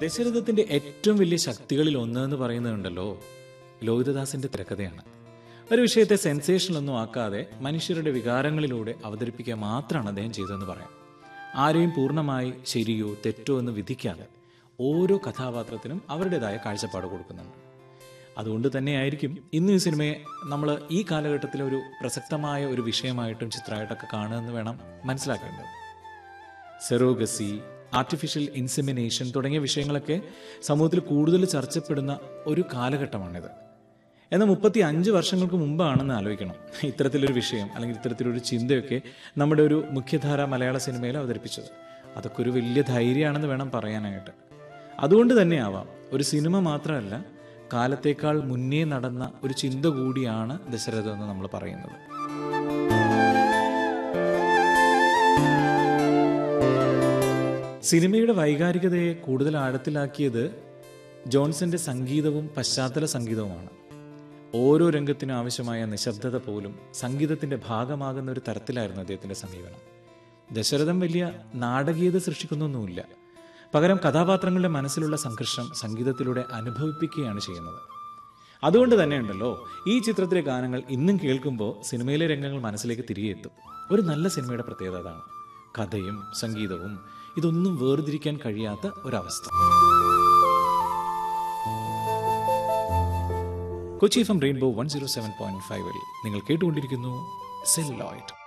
ദശരഥത്തിന്റെ ഏറ്റവും വലിയ ശക്തികളിൽ ഒന്ന് എന്ന് പറയുന്നുണ്ടല്ലോ ലോഹിതദാസിന്റെ തിരക്കഥയാണ് ഒരു വിഷയത്തെ സെൻസേഷനൽ ഒന്നും ആക്കാതെ മനുഷ്യരുടെ വികാരങ്ങളിലൂടെ അവതരിപ്പിക്കുക മാത്രമാണ് അദ്ദേഹം ചെയ്തതെന്ന് പറയാം ആരെയും പൂർണ്ണമായി ശരിയോ തെറ്റോ എന്ന് വിധിക്കാതെ ഓരോ കഥാപാത്രത്തിനും അവരുടേതായ കാഴ്ചപ്പാട് കൊടുക്കുന്നുണ്ട് അതുകൊണ്ട് തന്നെയായിരിക്കും ഇന്ന് ഈ സിനിമയെ നമ്മൾ ഈ കാലഘട്ടത്തിൽ ഒരു പ്രസക്തമായ ഒരു വിഷയമായിട്ടും ചിത്രമായിട്ടൊക്കെ കാണുമെന്ന് വേണം മനസ്സിലാക്കേണ്ടത് സെറോഗസി ആർട്ടിഫിഷ്യൽ ഇൻസെമിനേഷൻ തുടങ്ങിയ വിഷയങ്ങളൊക്കെ സമൂഹത്തിൽ കൂടുതൽ ചർച്ചപ്പെടുന്ന ഒരു കാലഘട്ടമാണിത് എന്നാൽ മുപ്പത്തി അഞ്ച് വർഷങ്ങൾക്ക് മുമ്പാണെന്ന് ആലോചിക്കണം ഇത്തരത്തിലൊരു വിഷയം അല്ലെങ്കിൽ ഇത്തരത്തിലൊരു ചിന്തയൊക്കെ നമ്മുടെ ഒരു മുഖ്യധാര മലയാള സിനിമയിൽ അവതരിപ്പിച്ചത് അതൊക്കെ ഒരു വലിയ ധൈര്യമാണെന്ന് വേണം പറയാനായിട്ട് അതുകൊണ്ട് തന്നെയാവാം ഒരു സിനിമ മാത്രമല്ല കാലത്തേക്കാൾ മുന്നേ നടന്ന ഒരു ചിന്ത കൂടിയാണ് ദശരഥം എന്ന് നമ്മൾ പറയുന്നത് സിനിമയുടെ വൈകാരികതയെ കൂടുതൽ ആഴത്തിലാക്കിയത് ജോൺസന്റെ സംഗീതവും പശ്ചാത്തല സംഗീതവുമാണ് ഓരോ രംഗത്തിനും ആവശ്യമായ നിശബ്ദത പോലും സംഗീതത്തിന്റെ ഭാഗമാകുന്ന ഒരു തരത്തിലായിരുന്നു അദ്ദേഹത്തിന്റെ സമീപനം ദശരഥം വലിയ നാടകീയത സൃഷ്ടിക്കുന്നൊന്നുമില്ല പകരം കഥാപാത്രങ്ങളുടെ മനസ്സിലുള്ള സംഘർഷം സംഗീതത്തിലൂടെ അനുഭവിപ്പിക്കുകയാണ് ചെയ്യുന്നത് അതുകൊണ്ട് തന്നെയുണ്ടല്ലോ ഈ ചിത്രത്തിലെ ഗാനങ്ങൾ ഇന്നും കേൾക്കുമ്പോൾ സിനിമയിലെ രംഗങ്ങൾ മനസ്സിലേക്ക് തിരികെ എത്തും ഒരു നല്ല സിനിമയുടെ പ്രത്യേകത അതാണ് കഥയും സംഗീതവും ഇതൊന്നും വേർതിരിക്കാൻ കഴിയാത്ത ഒരവസ്ഥ Kochi F M rainbow one zero seven point ഫൈവിൽ നിങ്ങൾ കേട്ടുകൊണ്ടിരിക്കുന്നു സെല്ലോയിഡ്